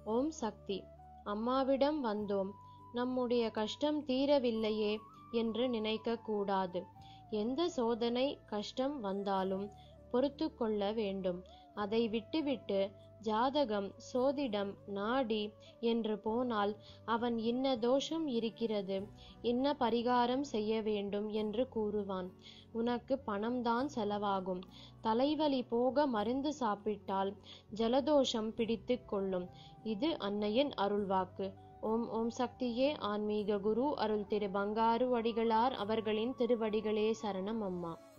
ஓம் சக்தி அம்மாவிடம் வந்தோம் நம்முடைய கஷ்டம் தீரவில்லையே என்று நினைக்க கூடாது எந்த சோதனை கஷ்டம் வந்தாலும் பொறுத்து கொள்ள வேண்டும் அதை விட்டுவிட்டு ஜாதகம் சோதிடம் நாடி என்று போனால் அவன் இன்ன தோஷம் இருக்கிறது இன்ன பரிகாரம் செய்ய வேண்டும் என்று கூறுவான் உனக்கு பணம்தான் செலவாகும் தலைவலி போக மருந்து சாப்பிட்டால் ஜலதோஷம் பிடித்து கொள்ளும் இது அன்னையின் அருள்வாக்கு ஓம் ஓம் சக்தியே ஆன்மீக குரு அருள் திரு பங்காரு அடிகளார் அவர்களின் திருவடிகளே சரணம் அம்மா